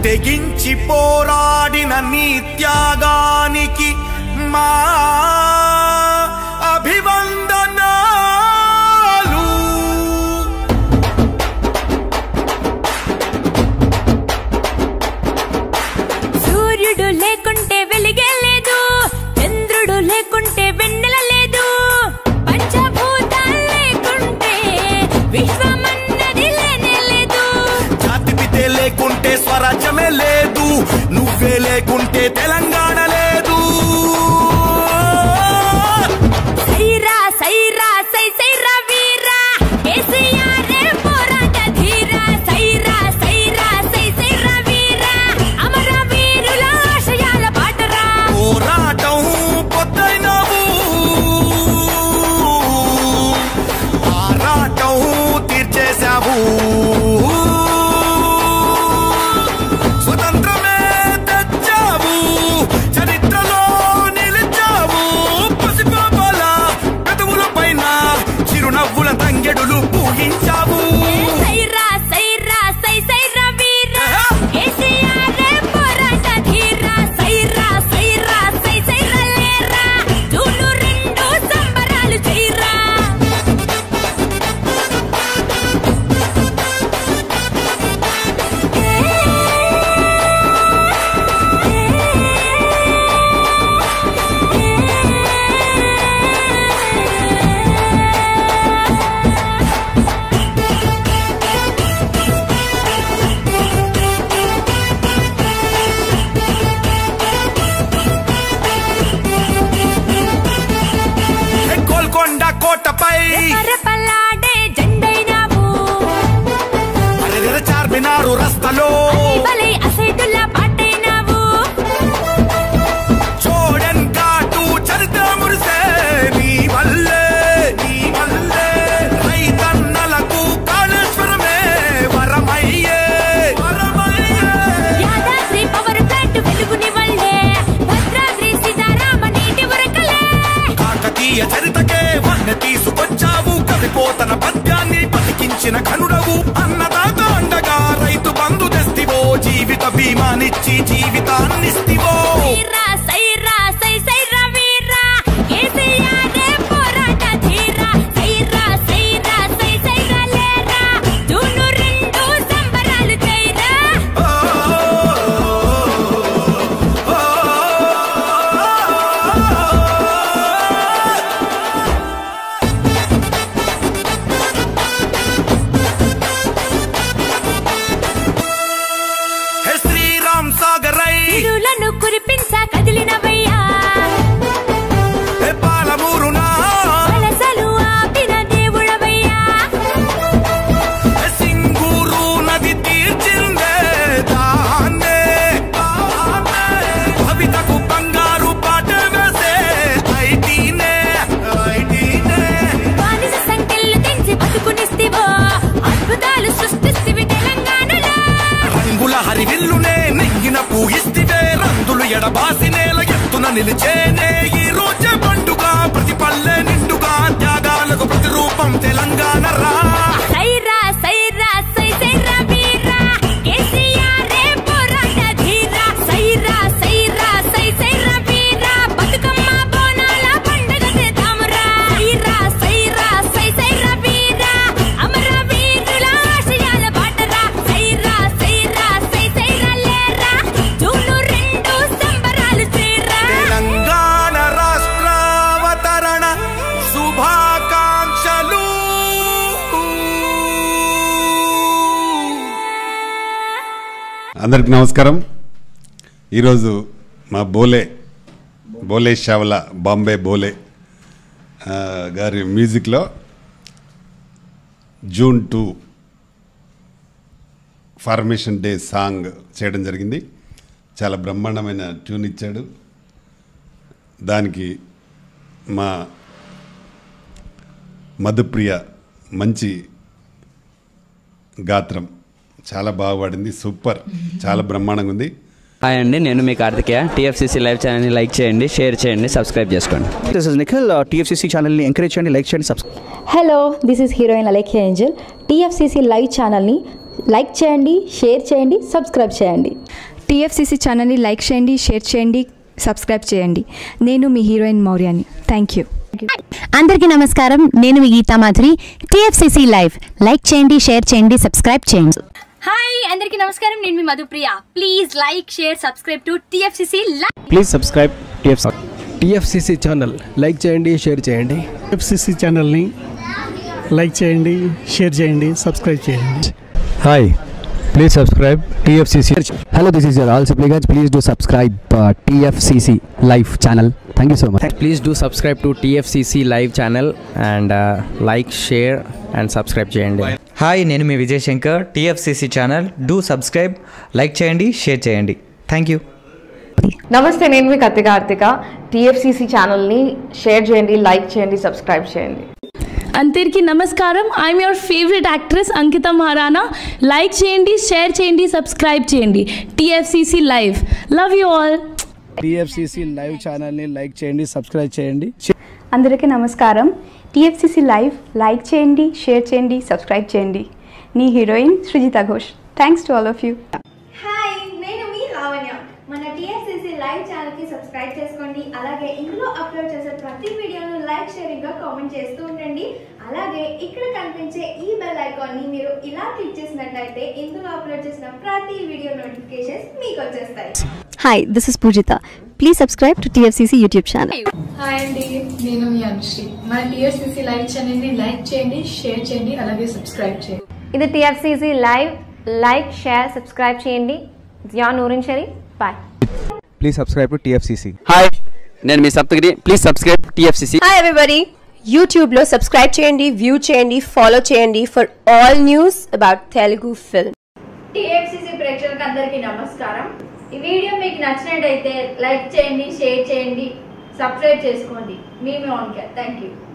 తెగించి పోరాడిన నీ త్యాగానికి మా అభివందనాలు సూర్యుడు లేకుంటే వెలిగే లేదు చంద్రుడు లేకుంటే వెన్నెల లేదు పంచభూతాలు లేకుంటే విశ్వమన్నది లేనే లేదు జాతిపితే లేకుంటే స్వరాజ్యమే లేదు నువ్వే లేకుంటే తెలంగాణ లేదు సైరా సైరా సై సైరా వీరా కేసీఆర్ పోరాట ధీరా సైరా సైరా సై సైరా వీరా అమర వీరుల ఆశయాల బాటరా పోరాటం పొద్దైనవు ఆరాటం తీర్చేశావు స్వతంత్రమే తెచ్చావు చరిత్రలో నిలిచావు పసిపాపల పెదవుల పైన చిరునవ్వుల తంగెడులు పూగించావు సైరా సైరా సై సైరా వీరా కేసీఆర్ పోరాట ధీరా సైరా సైరా సై సైరా లేరా జూను రెండు సంబరాలు చేయరా గోల్కొండ కోటపై పరపల్లాడే జెండైనావు అరెరెర చార్మినారు రస్తలో బలై అసైదుల్లా పాటైనావు చూడన్ కాటు చరిత్ర మురిసే నీ వల్లే నీ వల్లే రైతన్నలకు కాళేశ్వరమే వరమయ్యే వరమయ్యే యాదాద్రి పవర్ ప్లాంట్ వెలుగుని వల్లే భద్రాద్రి సీతారామ నీటి ఉరకలే కాకతీయ చరితకే వన్నె తీసుకొచ్చావు కవిపోతన పద్యాన్ని బతికించిన కనుడవు అన్నదాత అండగా రైతు బంధు తెస్తివో జీవిత బీమానిచ్చి జీవితాన్నిస్తివో సైరా సైరా సై సైరా వీరా కేసీఆర్ పోరాట ధీరా సైరా సైరా సై సైరా లేరా జూను రెండు సంబరాలు చేయరా హే శ్రీరామ్ సాగరై ఇరులను కురిపించా కదిలినవయ్యా హే పాలమూరునా వలసలు ఆపిన దేవుడవయ్యా హే సింగూరు నది తీర్చిందే దాన్నే దాన్నే. కవితకు బంగారు పాట వేసే ఐటీనే ఐటీనే బానిస సంఖ్యలు తెంచి బతుకునిస్తివో అద్భుతాలు సృష్టిస్తివి తెలంగాణలో రంగుల హరివిల్లునే నెయ్యిన పూయిస్తివే రందులు ఎడబాసి నేల ఎత్తున నిలిచేనే ఈ రోజే పండుగ ప్రతి పల్లె నిండుగా త్యాగాలకు ప్రతిరూపం తెలంగాణ రా సైరా సైరా సై సైరా వీరా కేసీఆర్ పోరాట ధీరా సైరా సైరా సై సైరా వీరా బతుకమ్మ బోనాల పండుగ చేద్దామురా సైరా సైరా సై సైరా వీరా అమర వీరుల ఆశయాల బాటరా సైరా సైరా సై సైరా లేరా జూను రెండు సంబరాలు చేరా తెలంగాణ రాష్ట్రావతరణ శుభాకాంక్షలు అందరికి నమస్కారం ఈరోజు మా బోలే బోలే షావల బాంబే బోలే ఆ, గారి మ్యూజిక్లో June two formation day song చేయడం జరిగింది చాలా బ్రహ్మాండమైన ట్యూన్ ఇచ్చాడు దానికి మా మధుప్రియ మంచి గాత్రం చాలా బాగా పాడింది సూపర్ చాలా బ్రహ్మాండంగా ఉంది హాయ్ అండి నేను మీ కార్తికేయ టీఎఫ్సీసీ లైవ్ ఛానల్ని లైక్ చేయండి షేర్ చేయండి సబ్స్క్రైబ్ చేసుకోండి దిస్ ఇస్ నిఖిల్ టీఎఫ్సీసీ ఛానల్ని ఎంకరేజ్ చేయండి లైక్ చేయండి subscribe hello this is heroine Alekhya angel TFCC live ఛానల్ని లైక్ చేయండి షేర్ చేయండి సబ్స్క్రైబ్ చేయండి టీఎఫ్సిసి ఛానల్ని లైక్ చేయండి షేర్ చేయండి సబ్స్క్రైబ్ చేయండి నేను మీ హీరోయిన్ మౌర్యాని థ్యాంక్ యూ అందరికీ నమస్కారం నేను మీ Geetha Madhuri TFCC live like చేయండి షేర్ చేయండి సబ్స్క్రైబ్ చేయండి హాయ్ అందరికీ నమస్కారం నేను మీ Madhupriya please like share subscribe to TFCC please subscribe TFC TFCC channel like చేయండి షేర్ చేయండి ఎఫ్సిసి ఛానల్ని లైక్ చేయండి షేర్ చేయండి సబ్స్క్రైబ్ చేయండి hi please subscribe TFCC hello this is యర్ ఆల్ సిప్లిగన్స్ please do subscribe TFCC live channel thank you so much please do subscribe to TFCC live channel and like share and subscribe చేయండి hi నేను మీ Vijay Shankar TFCC channel do subscribe like చేయండి share చేయండి thank you నమస్తే నేను మీ Kathi Karthika TFCC ఛానల్ని share చేయండి లైక్ చేయండి సబ్స్క్రైబ్ చేయండి అందరికీ నమస్కారం I'm your favourite actress Ankita Maharana like చేయండి షేర్ చేయండి సబ్స్క్రైబ్ చేయండి TFCC live love you all TFCC live ఛానల్ని లైక్ చేయండి సబ్స్క్రైబ్ చేయండి అందరికీ నమస్కారం టీఎఫ్సిసి లైవ్ లైక్ చేయండి షేర్ చేయండి సబ్స్క్రైబ్ చేయండి నీ heroine Srijita Ghosh thanks to all of you hi నేను మీ లావణ్య మన టిఎఫ్సిసి లైవ్ ఛానల్ కి సబ్స్క్రైబ్ చేసుకోండి అలాగే ఇందులో అప్లోడ్ చేసే ప్రతి వీడియోను లైక్ షేరింగ్ గా కామెంట్ చేస్తూ ఉండండి అలాగే ఇక్కడ కనిపించే ఈ బెల్ ఐకాన్ ని మీరు ఇలా క్లిక్ చేసినట్లయితే ఇందులో అప్లోడ్ చేసిన ప్రతి వీడియో నోటిఫికేషన్స్ మీకు వచ్చేస్తాయి hi this is Poojitha please subscribe to TFCC YouTube channel hi అండి నేను మీ అనుశ్రీ మన టీఎఫ్సిసి లైవ్ ఛానల్ని లైక్ చేయండి షేర్ చేయండి అలాగే సబ్స్క్రైబ్ చేయండి ఇది TFCC live like share subscribe చేయండి Jiya Noorin Shari bye please subscribe to TFCC hi నేను మీ Saptagiri please subscribe TFCC hi everybody యూట్యూబ్లో సబ్స్క్రైబ్ చేయండి వ్యూ చేయండి ఫాలో చేయండి for all news about Telugu film TFCC ప్రేక్షకులకు అందరికీ నమస్కారం ఈ వీడియో మీకు నచ్చినట్టయితే లైక్ చేయండి షేర్ చేయండి సబ్స్క్రైబ్ చేసుకోండి మీ మీ ఆన్ కేర్ థ్యాంక్ యూ